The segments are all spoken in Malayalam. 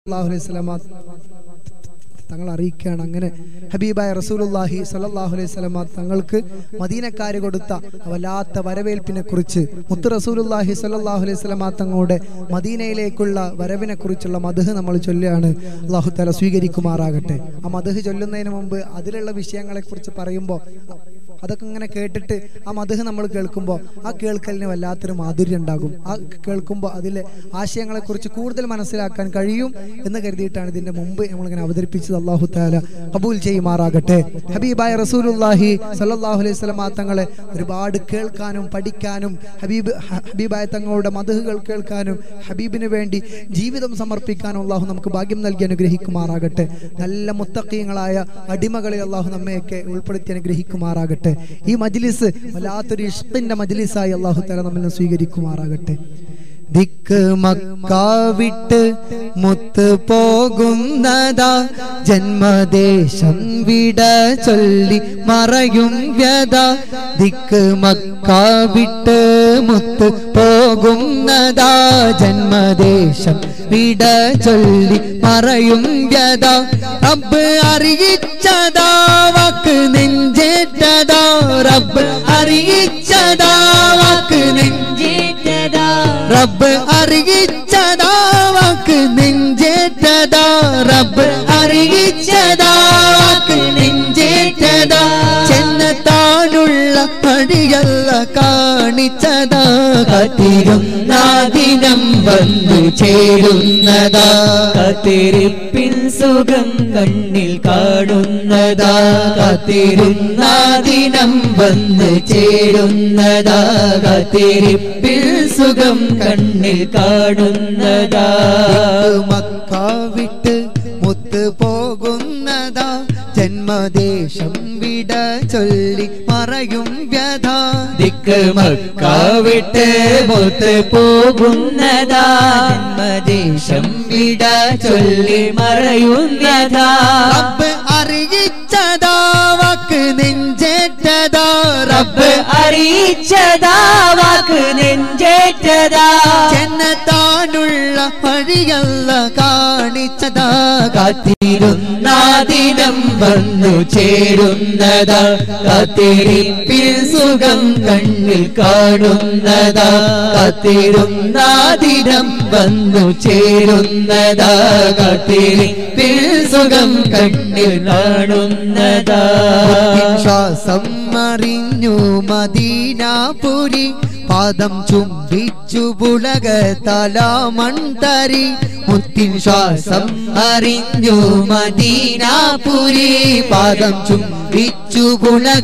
സല്ലല്ലാഹു അലൈഹി വസല്ലമ തങ്ങൾ അറിയിക്കുകയാണ് അങ്ങനെ ഹബീബായ റസൂലുള്ളാഹി സ്വല്ലല്ലാഹു അലൈഹി വസല്ലമ തങ്ങൾക്ക് മദീനക്കാര് കൊടുത്ത വല്ലാത്ത വരവേൽപ്പിനെ കുറിച്ച് മുത്ത് റസൂലുള്ളാഹി സ്വല്ലല്ലാഹു അലൈഹി വസല്ലമ തങ്ങളുടെ മദീനയിലേക്കുള്ള വരവിനെ കുറിച്ചുള്ള മധുഹ് നമ്മൾ ചൊല്ലുകയാണ് അള്ളാഹു തആല സ്വീകരിക്കുമാറാകട്ടെ ആ മധുഹ് ചൊല്ലുന്നതിന് മുമ്പ് അതിലുള്ള വിഷയങ്ങളെ കുറിച്ച് പറയുമ്പോൾ അതൊക്കെ ഇങ്ങനെ കേട്ടിട്ട് ആ മധുഹ് നമ്മൾ കേൾക്കുമ്പോൾ ആ കേൾക്കലിന് വല്ലാത്തൊരു മാധുര്യം ഉണ്ടാകും ആ കേൾക്കുമ്പോൾ അതിലെ ആശയങ്ങളെക്കുറിച്ച് കൂടുതൽ മനസ്സിലാക്കാൻ കഴിയും എന്ന് കരുതിയിട്ടാണ് ഇതിന്റെ മുമ്പ് നമ്മളിങ്ങനെ അവതരിപ്പിച്ചത് അള്ളാഹു താല കബൂൽ ചെയ്യുമാറാകട്ടെ ഹബീബായ റസൂലുല്ലാഹി സല്ലല്ലാഹു അലൈഹി വസല്ലമ തങ്ങളെ ഒരുപാട് കേൾക്കാനും പഠിക്കാനും ഹബീബ് ഹ- ഹബീബായ തങ്ങളുടെ മധുഹുകൾ കേൾക്കാനും ഹബീബിന് വേണ്ടി ജീവിതം സമർപ്പിക്കാനും അള്ളാഹു നമുക്ക് ഭാഗ്യം നൽകി അനുഗ്രഹിക്കുമാറാകട്ടെ നല്ല മുത്തക്കീങ്ങളായ അടിമകളിൽ അള്ളാഹു നമ്മയൊക്കെ ഉൾപ്പെടുത്തി അനുഗ്രഹിക്കുമാറാകട്ടെ ഈ മജ്ലിസ് വല്ലാത്തൊരു ഇഷ്ടിന്റെ മജ്ലിസായി അള്ളാഹു തല നമ്മിൽ നിന്ന് സ്വീകരിക്കുമാറാകട്ടെ ദിക്ക് മക്ക വിട്ട് മുത്ത് പോകുന്നതാ ജന്മദേശം വിട ചൊല്ലി മറയും വ്യത ദിക്ക് മക്ക വിട്ട് മുത്ത് പോകുന്നതാ ജന്മദേശം വിട ചൊല്ലി മറയും വ്യത റബ്ബ് അറിയിച്ചതാ വാക്ക് നെഞ്ചേറ്റതാ റബ്ബ് അറിയിച്ചതാ വാക്ക് നെഞ്ചേറ്റതാ റബ്ബ് അറിയിച്ചതാ വാക്ക് നെഞ്ചേറ്റതാ റബ്ബ് അറിയിച്ചതാ വാക്ക് നെഞ്ചേറ്റതാ ചെന്നത്താനുള്ള പടിയല്ല കാണിച്ചതാ കാത്തിരുന്ന ദിനം വന്നു ചേരുന്നതാ കാത്തിരിപ്പിൻ സുഖം കണ്ണിൽ കാണുന്നതാ കാത്തിരുന്ന ദിനം വന്ന് ചേരുന്നതാ കാത്തിരിപ്പിൽ സുഖം കണ്ണിൽ കാണുന്നതാ മക്ക വിട്ട് മുത്ത് പോകുന്നതാ ജന്മദേശം വിട ചൊല്ലി മറയും വ്യഥ ദിക്ക് മക്ക വിട്ട് മുത്ത് പോകുന്നതാ ജന്മദേശം വിട ചൊല്ലി മറയുന്നതാ റബ്ബ് അറിയിച്ചതാ വാക്ക് നെഞ്ചേറ്റതാ റബ്ബ് അറിയിച്ചതാ വാക്ക് നെഞ്ചേറ്റതാ ചെന്നത്താനുള്ള വഴിയല്ല കാണിച്ചതാ കാത്തിരുന്ന ദിനം വന്നു ചേരുന്നതാ കാത്തിരിപ്പിൽ സുഖം കണ്ണിൽ കാണുന്നതാ കാത്തിരുന്ന ദിനം വന്നു ചേരുന്നതാ കാത്തിരിപ്പിൽ സുഖം കണ്ണിൽ കാണുന്നതാ ശ്വാസം മറിഞ്ഞു മദീനാപുരി പാദം ചുംബിച്ചു പുളക തലാമൺതരി മുത്തിൻ ശ്വാസം അറിഞ്ഞു മദീനാപുരി പാദം ചുംബിച്ചു പുളക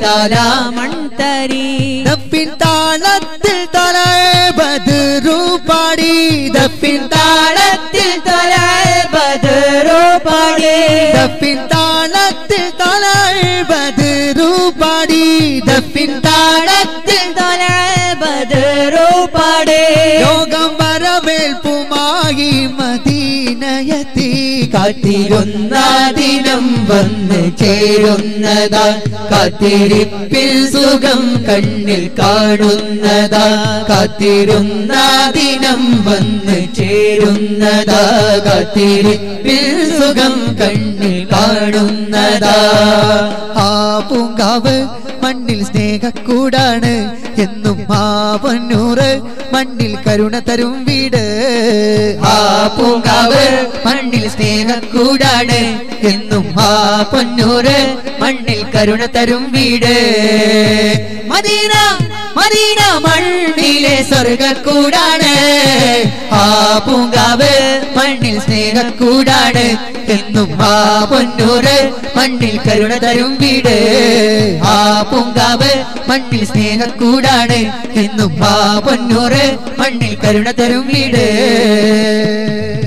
തരാമൺതരി ദപ്പിൻ താളത്തിൽ തല ബദറു പാടി ദപ്പിൻ താളത്തിൽ തല ബദറോ പാടേ ദപ്പിൻ താളത്തിൽ തല ബദറു പാടി ദപ്പിൻ താളത്തിൽ തല ബദറോ പാടേ യോഗം വരവേൽപ്പുമായി മദീനയത്തി കാത്തിരുന്ന ദിനം വന്ന് ചേരുന്നതാ കാത്തിരിപ്പിൽ സുഖം കണ്ണിൽ കാണുന്നതാ കാത്തിരുന്ന ദിനം വന്ന് ചേരുന്നതാ കാത്തിരിപ്പിൽ സുഖം കണ്ണിൽ കാണുന്നതാ ആ പൂങ്കാവ് മണ്ണിൽ സ്നേഹക്കൂടാണ് എന്നും ആ പൊന്നൂറ് മണ്ണിൽ കരുണ തരും വീട് ആ പൂങ്കാവ് മണ്ണിൽ സ്നേഹക്കൂടാണ് എന്നും ആ പൊന്നൂറ് മണ്ണിൽ കരുണ തരും വീട് മദീന മദീന മണ്ണിലെ സ്വർഗക്കൂടാണ് ആ പൂങ്കാവ് മണ്ണിൽ സ്നേഹക്കൂടാണ് എന്നും ആ പൊന്നൂറ് മണ്ണിൽ കരുണ തരും വീട് ആ പൂങ്കാവ് മണ്ണിൽ സ്നേഹക്കൂടാണ് എന്നും ആ പൊന്നൂറ് മണ്ണിൽ കരുണ തരും വീട്